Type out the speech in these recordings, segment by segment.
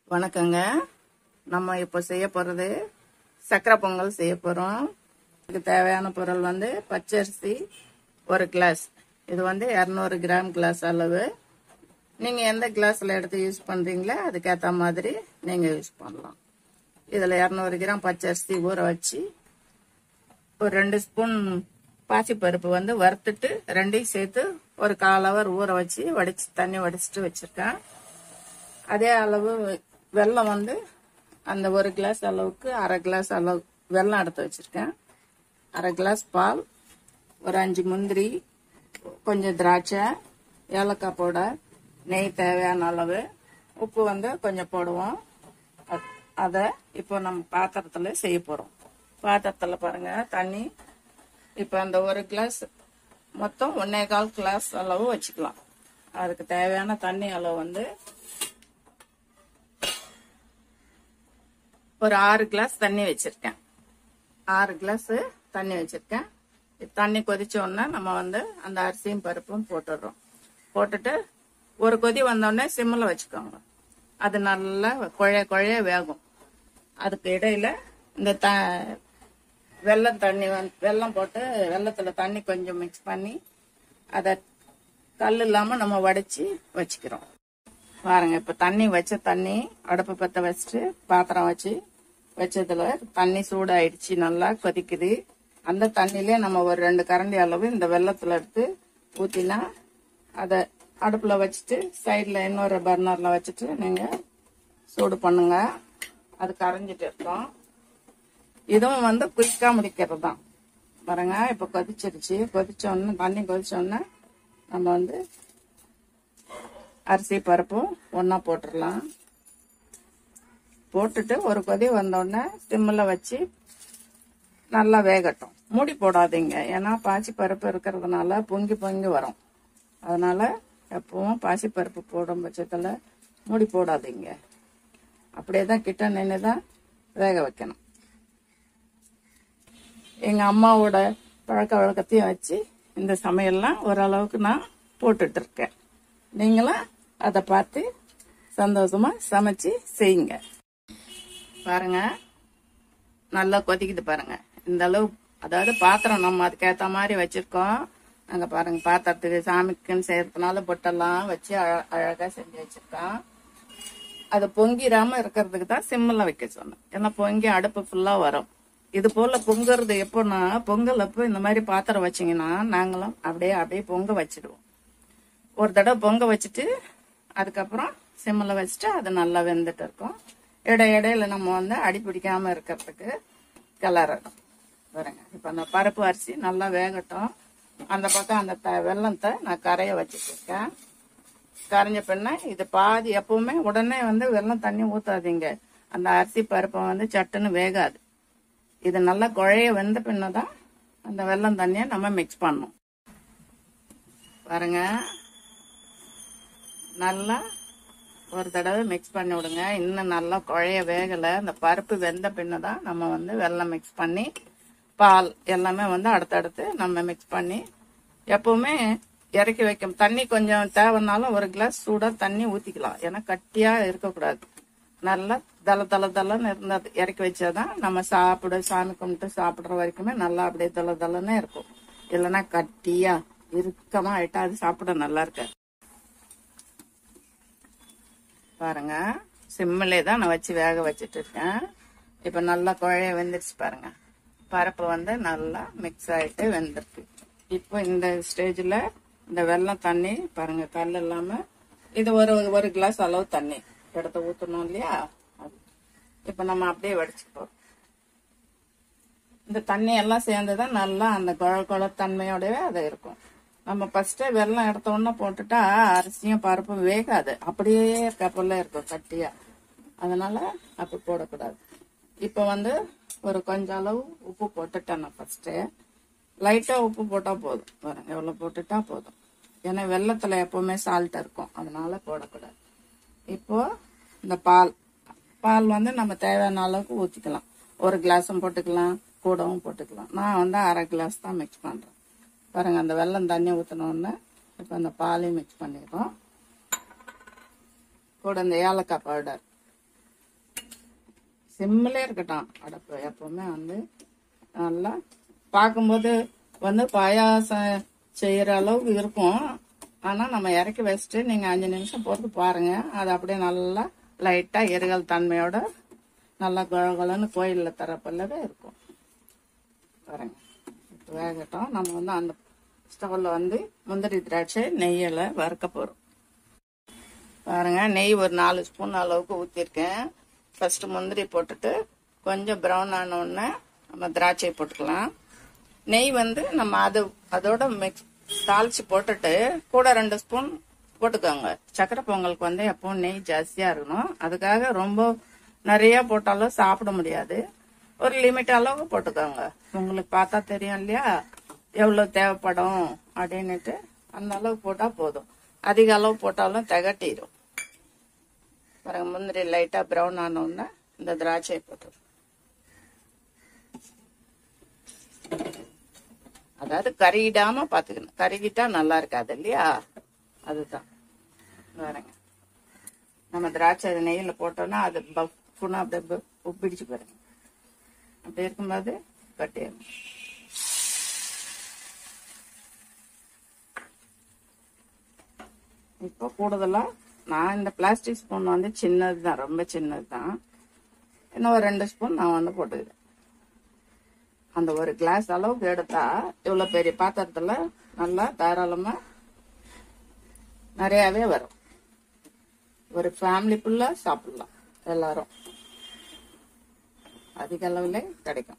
வணக்கங்க நம்ம இப்போ செய்ய போகிறது சக்கரை பொங்கல் செய்ய போகிறோம் இதுக்கு தேவையான பொருள் வந்து பச்சரிசி ஒரு கிளாஸ் இது வந்து இரநூறு கிராம் கிளாஸ் அளவு நீங்கள் எந்த கிளாஸில் எடுத்து யூஸ் பண்ணுறீங்களோ அதுக்கேற்ற மாதிரி நீங்கள் யூஸ் பண்ணலாம் இதில் இரநூறு கிராம் பச்சரிசி ஊற வச்சு ஒரு ரெண்டு ஸ்பூன் பாசிப்பருப்பு வந்து வறுத்துட்டு ரெண்டையும் சேர்த்து ஒரு கால் ஹவர் ஊற வச்சு வடிச்சு தண்ணி வடிச்சிட்டு வச்சிருக்கேன் அதே அளவு வெல்லம் வந்து அந்த ஒரு கிளாஸ் அளவுக்கு அரை கிளாஸ் அளவு வெல்லம் எடுத்து வச்சிருக்கேன் அரை கிளாஸ் பால் ஒரு அஞ்சு முந்திரி கொஞ்சம் திராட்சை ஏலக்காய் போட நெய் தேவையான அளவு உப்பு வந்து கொஞ்சம் போடுவோம் அ- அதை இப்போ நம்ம பாத்திரத்தில் செய்ய போகிறோம் பாத்திரத்தில் பாருங்க தண்ணி இப்போ அந்த ஒரு கிளாஸ் மொத்தம் ஒன்னே கால் கிளாஸ் அளவு வச்சுக்கலாம் அதுக்கு தேவையான தண்ணி அளவு வந்து ஒரு ஆறு கிளாஸ் தண்ணி வச்சிருக்கேன் ஆறு கிளாஸ் தண்ணி வச்சிருக்கேன் இது தண்ணி கொதிச்ச உடனே நம்ம வந்து அந்த அரிசியும் பருப்பும் போட்டுடுறோம் போட்டுட்டு ஒரு கொதி வந்தோடனே சிம்மில் வச்சுக்கோங்க அது நல்லா குழைய குழைய வேகும் அதுக்கு இடையில இந்த த வெல்லம் தண்ணி வந்து வெல்லம் போட்டு வெல்லத்துல தண்ணி கொஞ்சம் மிக்ஸ் பண்ணி அதை கல் இல்லாம நம்ம வடிச்சு வச்சுக்கிறோம் பாருங்க இப்ப தண்ணி வச்ச தண்ணி அடுப்பு பத்த வச்சுட்டு பாத்திரம் வச்சு வச்சதுல தண்ணி சூடாயிடுச்சு நல்லா கொதிக்குது அந்த தண்ணியிலே நம்ம ஒரு ரெண்டு கரண்டி அளவு இந்த வெள்ளத்துல எடுத்து ஊத்தினா அதை அடுப்புல வச்சுட்டு சைடுல இன்னொரு பர்னர்ல வச்சுட்டு நீங்க சூடு பண்ணுங்க அது கரைஞ்சிட்டு இருக்கும் இதுவும் வந்து குயிக்கா முடிக்கிறது தான் பாருங்க இப்ப கொதிச்சிருச்சு கொதிச்ச உடனே தண்ணி கொதிச்ச உடனே நம்ம வந்து அரிசி பருப்பும் ஒன்றா போட்டுடலாம் போட்டுட்டு ஒரு கொதி வந்த உடனே சிம்மில் வச்சு நல்லா வேகட்டும் மூடி போடாதீங்க ஏன்னா பாசி பருப்பு இருக்கிறதுனால பொங்கி பொங்கி வரும் அதனால எப்பவும் பாசி பருப்பு போடும் பட்சத்தில் மூடி போடாதீங்க அப்படியே தான் கிட்ட நின்று தான் வேக வைக்கணும் எங்க அம்மாவோட பழக்க வழக்கத்தையும் வச்சு இந்த சமையல்லாம் ஓரளவுக்கு நான் போட்டுட்டு இருக்கேன் நீங்களும் அதை பார்த்து சந்தோஷமா சமைச்சு செய்யுங்க பாருங்க நல்லா கொதிக்குது பாருங்க இந்த அளவு அதாவது பாத்திரம் நம்ம அதுக்கேத்த மாதிரி வச்சிருக்கோம் அங்க பாருங்க பாத்திரத்துக்கு சாமிக்குன்னு செய்யறதுனால பொட்டெல்லாம் வச்சு அழ- அழகா செஞ்சு வச்சிருக்கோம் அது பொங்கிராம இருக்கிறதுக்கு தான் சிம்மில் வைக்க சொன்னேன் ஏன்னா பொங்கி அடுப்பு ஃபுல்லா வரும் இது போல பொங்குறது எப்போன்னா பொங்கல் அப்போ இந்த மாதிரி பாத்திரம் வச்சீங்கன்னா நாங்களும் அப்படியே அப்படியே பொங்க வச்சிடுவோம் ஒரு தடவை பொங்க வச்சுட்டு அதுக்கப்புறம் சிம்மில் வச்சுட்டு அது நல்லா வெந்துட்டு இருக்கும் இடை இடையில நம்ம வந்து அடி பிடிக்காம இருக்கிறதுக்கு கிளறணும் பாருங்க இப்போ அந்த பருப்பு அரிசி நல்லா வேகட்டும் அந்த பக்கம் அந்த த வெள்ளத்தை நான் கரைய வச்சுட்டு இருக்கேன் கரைஞ்ச பின்ன இது பாதி எப்பவுமே உடனே வந்து வெள்ளம் தண்ணி ஊத்தாதீங்க அந்த அரிசி பருப்பை வந்து சட்டுன்னு வேகாது இது நல்லா குழைய வெந்த பின்னதான் அந்த வெள்ளம் தண்ணியை நம்ம மிக்ஸ் பண்ணணும் பாருங்க நல்லா ஒரு தடவை மிக்ஸ் பண்ணி விடுங்க இன்னும் நல்லா குழைய வேகலை அந்த பருப்பு வெந்த பின்னதான் நம்ம வந்து வெல்லம் மிக்ஸ் பண்ணி பால் எல்லாமே வந்து அடுத்தடுத்து நம்ம மிக்ஸ் பண்ணி எப்பவுமே இறக்கி வைக்கும் தண்ணி கொஞ்சம் தேவைன்னாலும் ஒரு கிளாஸ் சூடா தண்ணி ஊத்திக்கலாம் ஏன்னா கட்டியா இருக்கக்கூடாது நல்லா தல தல தலன்னு இருந்தது இறக்கி வச்சாதான் நம்ம சாப்பிட சாமி கும்பிட்டு சாப்பிடுற வரைக்குமே நல்லா அப்படியே தல தலன்னு இருக்கும் இல்லைன்னா கட்டியா இறுக்கமா ஆயிட்டா அது சாப்பிட நல்லா இருக்காது பாருங்க சிம்மிலே தான் நான் வச்சு வேக வச்சுட்டு இருக்கேன் இப்போ நல்லா குழைய வெந்துருச்சு பாருங்க பருப்பு வந்து நல்லா மிக்ஸ் ஆயிட்டு வெந்திருக்கு இப்போ இந்த ஸ்டேஜில் இந்த வெல்லம் தண்ணி பாருங்க கல் இல்லாம இது ஒரு ஒரு கிளாஸ் அளவு தண்ணி எடுத்து ஊற்றணும் இல்லையா அது இப்போ நம்ம அப்படியே வடிச்சுப்போம் இந்த தண்ணி எல்லாம் சேர்ந்துதான் நல்லா அந்த குழ குழ தன்மையோடவே அது இருக்கும் நம்ம ஃபர்ஸ்டே வெல்லம் எடுத்த உடனே போட்டுட்டா அரிசியும் பருப்பும் வேகாது அப்படியே கப்பல்ல இருக்கும் கட்டியா அதனால அப்படி போடக்கூடாது இப்போ வந்து ஒரு கொஞ்சம் அளவு உப்பு போட்டுட்டேன் நான் ஃபர்ஸ்ட்டு லைட்டாக உப்பு போட்டால் போதும் பாருங்க எவ்வளோ போட்டுட்டா போதும் ஏன்னா வெள்ளத்தில் எப்பவுமே சால்ட் இருக்கும் அதனால போடக்கூடாது இப்போ இந்த பால் பால் வந்து நம்ம தேவையான அளவுக்கு ஊற்றிக்கலாம் ஒரு கிளாஸும் போட்டுக்கலாம் கூடவும் போட்டுக்கலாம் நான் வந்து அரை கிளாஸ் தான் மிக்ஸ் பண்ணுறேன் பாருங்க அந்த வெல்லம் தண்ணி ஊற்றினோடனே இப்போ அந்த பாலையும் மிக்ஸ் பண்ணிடுறோம் கூட இந்த ஏலக்காய் பவுடர் சிம்மிலே இருக்கட்டும் அடுப்பு எப்பவுமே வந்து நல்லா பார்க்கும்போது வந்து பாயாசம் செய்யற அளவுக்கு இருக்கும் ஆனா நம்ம இறக்கி வச்சுட்டு நீங்க அஞ்சு நிமிஷம் பொறுத்து பாருங்க அது அப்படியே நல்லா லைட்டா எரிகல் தன்மையோட நல்லா குழகுலன்னு கோயில்ல தரப்பல்லவே இருக்கும் பாருங்க இப்ப வேகட்டும் நம்ம வந்து அந்த ஸ்டவ்ல வந்து முந்திரி திராட்சை நெய்யில வறுக்க போறோம் பாருங்க நெய் ஒரு நாலு ஸ்பூன் அளவுக்கு ஊற்றிருக்கேன் ஃபர்ஸ்ட் முந்திரி போட்டுட்டு கொஞ்சம் ப்ரௌன் ஆன உடனே நம்ம திராட்சை போட்டுக்கலாம் நெய் வந்து நம்ம அது அதோட மிக்ஸ் தாளிச்சு போட்டுட்டு கூட ரெண்டு ஸ்பூன் போட்டுக்கோங்க சக்கரை பொங்கலுக்கு வந்து எப்பவும் நெய் ஜாஸ்தியா இருக்கணும் அதுக்காக ரொம்ப நிறைய போட்டாலும் சாப்பிட முடியாது ஒரு லிமிட் அளவுக்கு போட்டுக்கோங்க உங்களுக்கு பார்த்தா தெரியும் இல்லையா எவ்வளவு தேவைப்படும் அப்படின்னுட்டு அந்த அளவு போட்டா போதும் அதிக அளவு போட்டாலும் திகட்டிடும் பாருங்க முந்திரி லைட்டா ப்ரௌன் ஆன உடனே இந்த திராட்சை போட்டு அதாவது கருகிடாம பாத்துக்கணும் கருகிட்டா நல்லா இருக்காது இல்லையா அதுதான் பாருங்க நம்ம திராட்சை நெய்யில போட்டோம்னா அது பஃப்னு அப்படியே ப- உப்பிடிச்சு பாருங்க அப்படி இருக்கும்போது கட்டிடணும் இப்போ கூடுதலா நான் இந்த பிளாஸ்டிக் ஸ்பூன் வந்து சின்னது தான் ரொம்ப சின்னது தான் இன்னும் ஒரு ரெண்டு ஸ்பூன் நான் வந்து போட்டுக்கிறேன் அந்த ஒரு கிளாஸ் அளவுக்கு எடுத்தா இவ்வளவு பெரிய பாத்திரத்துல நல்லா தாராளமா நிறையவே வரும் ஒரு ஃபேமிலி ஃபுல்லா சாப்பிடலாம் எல்லாரும் அதிக அளவுல கிடைக்கும்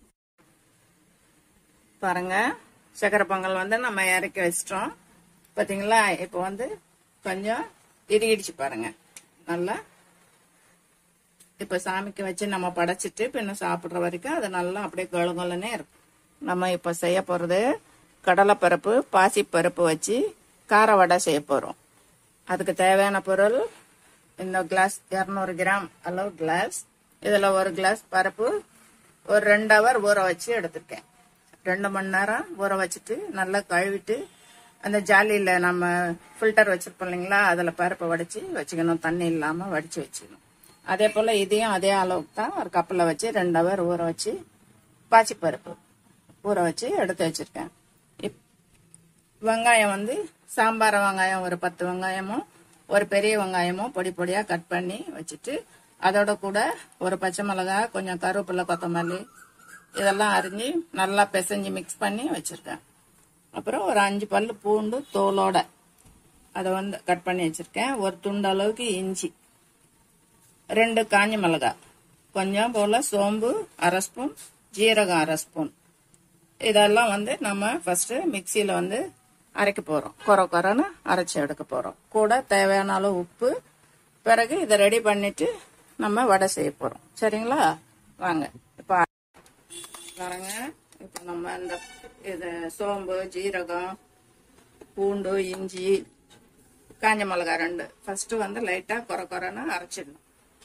பாருங்க சக்கரை பொங்கல் வந்து நம்ம இறக்கி வச்சிட்டோம் பாத்தீங்களா இப்போ வந்து கொஞ்சம் இறுகிடுச்சு பாருங்க நல்லா இப்ப சாமிக்கு வச்சு நம்ம படைச்சிட்டு பின்ன சாப்பிடுற வரைக்கும் அது நல்லா அப்படியே கொழுங்கொலனே இருக்கும் நம்ம இப்ப செய்ய போறது கடலைப்பருப்பு பாசிப்பருப்பு வச்சு கார வடை செய்ய போறோம் அதுக்கு தேவையான பொருள் இந்த கிளாஸ் 200 கிராம் அளவு கிளாஸ் இதுல ஒரு கிளாஸ் பருப்பு ஒரு ரெண்டு ஹவர் ஊற வச்சு எடுத்திருக்கேன் ரெண்டு மணி நேரம் ஊற வச்சுட்டு நல்லா கழுவிட்டு அந்த ஜாலியில நம்ம ஃபில்டர் வச்சிருப்போம் இல்லைங்களா அதுல பருப்பை வடிச்சு வச்சுக்கணும் தண்ணி இல்லாம வடிச்சு வச்சுக்கணும் அதே போல இதையும் அதே அளவுக்கு தான் ஒரு கப்பில் வச்சு ரெண்டு ஹவர் ஊற வச்சு பாச்சி பருப்பு ஊற வச்சு எடுத்து வச்சிருக்கேன் இப் வெங்காயம் வந்து சாம்பார் வெங்காயம் ஒரு பத்து வெங்காயமும் ஒரு பெரிய வெங்காயமும் பொடி பொடியா கட் பண்ணி வச்சுட்டு அதோட கூட ஒரு பச்சை மிளகாய் கொஞ்சம் கருவேப்பிலை கொத்தமல்லி இதெல்லாம் அரிஞ்சு நல்லா பிசைஞ்சு மிக்ஸ் பண்ணி வச்சிருக்கேன் அப்புறம் ஒரு அஞ்சு பல்லு பூண்டு தோலோட அதை வந்து கட் பண்ணி வச்சிருக்கேன் ஒரு துண்டு அளவுக்கு இஞ்சி ரெண்டு காஞ்ச மிளகாய் கொஞ்சம் போல சோம்பு அரை ஸ்பூன் ஜீரகம் அரை ஸ்பூன் இதெல்லாம் வந்து நம்ம ஃபர்ஸ்ட் மிக்சியில வந்து அரைக்க போறோம் குறை குறைன்னு அரைச்சி எடுக்க போறோம் கூட தேவையான அளவு உப்பு பிறகு இதை ரெடி பண்ணிட்டு நம்ம வடை செய்ய போறோம் சரிங்களா வாங்க இப்ப பாருங்க இப்ப நம்ம இந்த இது சோம்பு ஜீரகம் பூண்டு இஞ்சி காஞ்ச மிளகாய் ரெண்டு ஃபர்ஸ்ட் வந்து லைட்டா குறை குறைன்னு அரைச்சிடணும்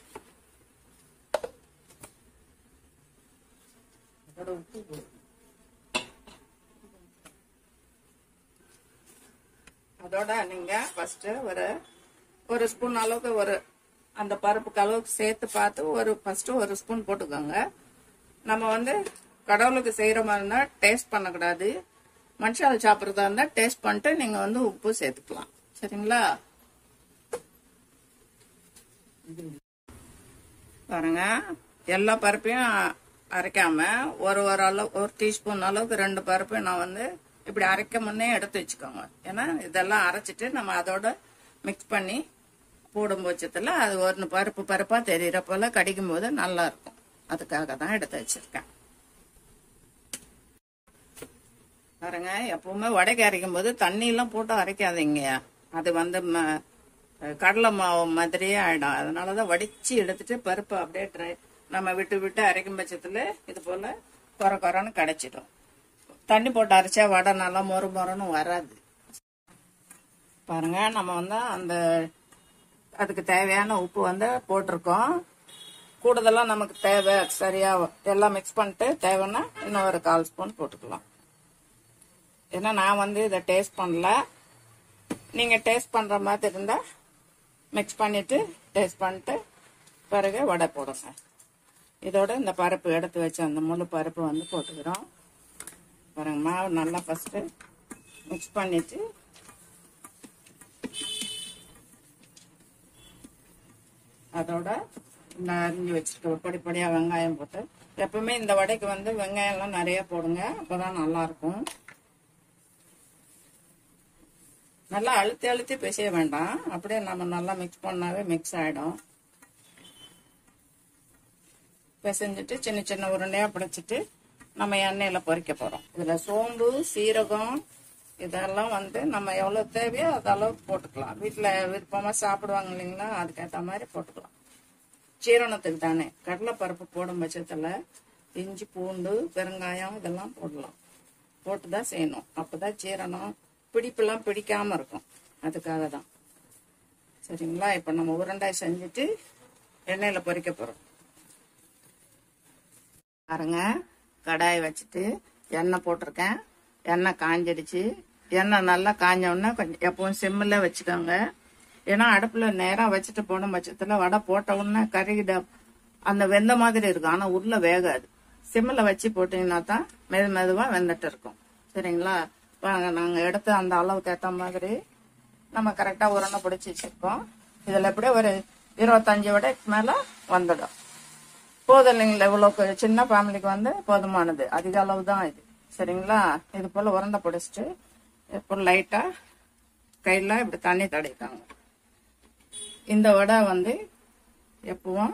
அதோட உப்பு போடு. அதோட நீங்க ஃபர்ஸ்ட் ஒரு ஒரு ஸ்பூன் அளவுக்கு ஒரு அந்த பருப்புக்கு அளவுக்கு சேர்த்து பார்த்து ஒரு ஃபர்ஸ்ட் ஒரு ஸ்பூன் போட்டுக்கோங்க நம்ம வந்து கடவுளுக்கு செய்யற மாதிரி இருந்தா டேஸ்ட் பண்ணக்கூடாது மனுஷால் சாப்பிட்றதா இருந்தா டேஸ்ட் பண்ணிட்டு நீங்க வந்து உப்பு சேர்த்துக்கலாம் சரிங்களா பாருங்க எல்லா பருப்பையும் அரைக்காம ஒரு ஒரு அளவு ஒரு டீஸ்பூன் அளவுக்கு ரெண்டு பருப்பையும் நான் வந்து இப்படி அரைக்க முன்னே எடுத்து வச்சுக்கோங்க ஏன்னா இதெல்லாம் அரைச்சிட்டு நம்ம அதோட மிக்ஸ் பண்ணி போடும் பட்சத்துல அது ஒரு பருப்பு பருப்பா தெரியற போல கடிக்கும் போது நல்லா இருக்கும் அதுக்காக தான் எடுத்து வச்சிருக்கேன் பாருங்க எப்பவுமே வடைக்கு அரைக்கும் போது தண்ணி எல்லாம் போட்டு அரைக்காதீங்க அது வந்து ம- கடலை மாவு மாதிரியே ஆயிடும் அதனாலதான் வடிச்சு எடுத்துட்டு பருப்பு அப்படியே ட்ரை நம்ம விட்டு விட்டு அரைக்கும் பட்சத்துல இது போல குறை குறைன்னு கிடைச்சிடும் தண்ணி போட்டு அரைச்சா வடை நல்லா மொறு மொறுன்னு வராது பாருங்க நம்ம வந்து அந்த அதுக்கு தேவையான உப்பு வந்து போட்டிருக்கோம் கூடுதலா நமக்கு தேவை சரியா எல்லாம் மிக்ஸ் பண்ணிட்டு தேவைன்னா இன்னும் ஒரு கால் ஸ்பூன் போட்டுக்கலாம் ஏன்னா நான் வந்து இதை டேஸ்ட் பண்ணல நீங்க டேஸ்ட் பண்ற மாதிரி இருந்தா மிக்ஸ் பண்ணிட்டு டேஸ்ட் பண்ணிட்டு பிறகு வடை போடுங்க இதோட இந்த பருப்பு எடுத்து வச்ச அந்த முழு பருப்பு வந்து போட்டுக்கிறோம் பாருங்க மாவு நல்லா ஃபஸ்ட்டு மிக்ஸ் பண்ணிட்டு அதோட இந்த அரிஞ்சு வச்சிருக்க பொடி பொடியாக வெங்காயம் போட்டு எப்பவுமே இந்த வடைக்கு வந்து வெங்காயம்லாம் நிறைய போடுங்க அப்போதான் நல்லா இருக்கும் நல்லா அழுத்தி அழுத்தி பிசைய வேண்டாம் அப்படியே நம்ம நல்லா மிக்ஸ் பண்ணாவே மிக்ஸ் ஆகிடும் பிசைஞ்சிட்டு சின்ன சின்ன உருண்டையாக பிடிச்சிட்டு நம்ம எண்ணெயில் பொரிக்க போகிறோம் இதில் சோம்பு சீரகம் இதெல்லாம் வந்து நம்ம எவ்வளோ தேவையோ அது அளவுக்கு போட்டுக்கலாம் வீட்டில் விருப்பமாக சாப்பிடுவாங்க இல்லைங்களா அதுக்கேற்ற மாதிரி போட்டுக்கலாம் சீரணத்துக்கு தானே கடலைப்பருப்பு போடும் பட்சத்தில் இஞ்சி பூண்டு பெருங்காயம் இதெல்லாம் போடலாம் போட்டு தான் செய்யணும் அப்போ தான் சீரணம் பிடிப்பெல்லாம் பிடிக்காம இருக்கும் அதுக்காக தான் சரிங்களா இப்போ நம்ம உருண்டாய் செஞ்சுட்டு எண்ணெயில் பொரிக்க போகிறோம் பாருங்க கடாய் வச்சுட்டு எண்ணெய் போட்டிருக்கேன் எண்ணெய் காஞ்சிடுச்சு எண்ணெய் நல்லா காஞ்ச உடனே கொஞ்சம் எப்பவும் சிம்மில் வச்சுக்கோங்க ஏன்னா அடுப்பில் நேராக வச்சுட்டு போன பட்சத்தில் வடை போட்ட உடனே கருகிட அந்த வெந்த மாதிரி இருக்கும் ஆனால் உள்ள வேகாது சிம்மில் வச்சு போட்டிங்கன்னா தான் மெது மெதுவாக வெந்துட்டு இருக்கும் சரிங்களா வாங்க நாங்கள் எடுத்து அந்த அளவுக்கு ஏற்ற மாதிரி நம்ம கரெக்டாக உருண்டை பிடிச்சி வச்சுருக்கோம் இதில் எப்படியும் ஒரு இருபத்தஞ்சு வடைக்கு மேலே வந்துடும் போதும் இல்லைங்களா இவ்வளோ சின்ன ஃபேமிலிக்கு வந்து போதுமானது அதிக அளவு தான் இது சரிங்களா இது போல் உருண்டை பிடிச்சிட்டு இப்போ லைட்டாக கையில் இப்படி தண்ணி தடைக்காங்க இந்த வடை வந்து எப்பவும்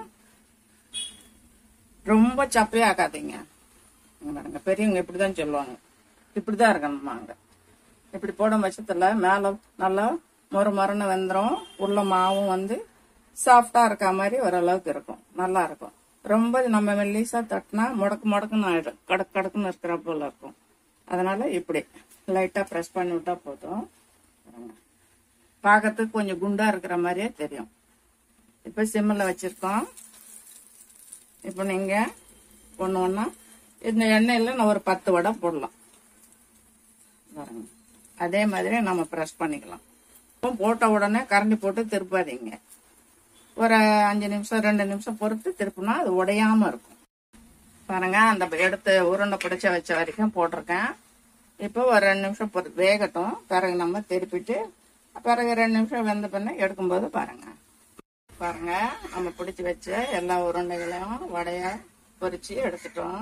ரொம்ப சப்பையாக்காதீங்க இங்க பாருங்க பெரியவங்க இப்படி தான் சொல்லுவாங்க இப்படி தான் இருக்கணுமாங்க இப்படி போடும் பட்சத்தில் மேலே நல்லா மொறு மொறுன்னு வெந்துடும் உள்ள மாவும் வந்து சாஃப்டாக இருக்க மாதிரி ஓரளவுக்கு இருக்கும் நல்லா இருக்கும் ரொம்ப நம்ம மெல்லிசா தட்டினா முடக்கு முடக்குன்னு ஆயிடும் கடக்கு கடக்குன்னு இருக்கிற போல இருக்கும் அதனால இப்படி லைட்டாக ப்ரெஸ் பண்ணி விட்டா போதும் பாருங்க. பார்க்கறதுக்கு கொஞ்சம் குண்டா இருக்கிற மாதிரியே தெரியும் இப்போ சிம்மில் வச்சிருக்கோம் இப்போ நீங்கள் ஒன்று ஒன்றா இந்த எண்ணெயில் நான் ஒரு பத்து வடை போடலாம் பாருங்க அதே மாதிரி நம்ம ப்ரெஸ் பண்ணிக்கலாம் இப்போ போட்ட உடனே கரண்டி போட்டு திருப்பாதீங்க ஒரு அஞ்சு நிமிஷம் ரெண்டு நிமிஷம் பொறுத்து திருப்பினா அது உடையாம இருக்கும் பாருங்க அந்த எடுத்து உருண்டை பிடிச்ச வச்ச வரைக்கும் போட்டிருக்கேன் இப்போ ஒரு ரெண்டு நிமிஷம் பொறு வேகட்டும் பிறகு நம்ம திருப்பிட்டு பிறகு ரெண்டு நிமிஷம் வெந்த பின்ன எடுக்கும்போது பாருங்க பாருங்க நம்ம பிடிச்சி வச்ச எல்லா உருண்டைகளையும் வடையா பொரிச்சு எடுத்துட்டோம்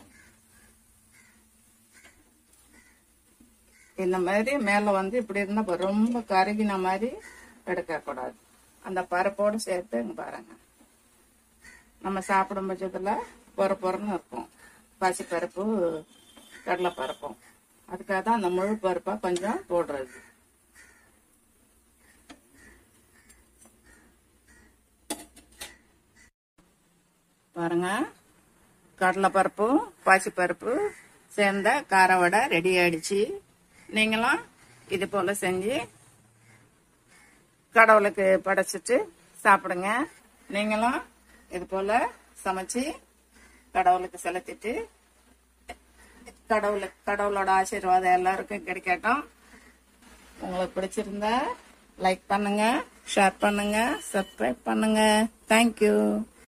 இந்த மாதிரி மேல வந்து இப்படி இருந்தா இப்ப ரொம்ப கருகின மாதிரி எடுக்க கூடாது அந்த பருப்போடு சேர்த்து இங்க பாருங்க நம்ம சாப்பிடும் பட்சத்துல பொற பொறன்னு இருக்கும் பசி பருப்பு கடலை பருப்பும் அதுக்காக தான் அந்த முழு பருப்பா கொஞ்சம் போடுறது பாருங்க கடலைப்பருப்பு பாசிப்பருப்பு சேர்ந்த கார வடை ரெடி ஆயிடுச்சு நீங்களும் இது போல செஞ்சு கடவுளுக்கு படைச்சிட்டு சாப்பிடுங்க நீங்களும் இது போல சமைச்சு கடவுளுக்கு செலுத்திட்டு கடவுளுக்கு கடவுளோட ஆசீர்வாதம் எல்லாருக்கும் கிடைக்கட்டும் உங்களுக்கு பிடிச்சிருந்தா லைக் பண்ணுங்க ஷேர் பண்ணுங்க சப்ஸ்கிரைப் பண்ணுங்க தேங்க்யூ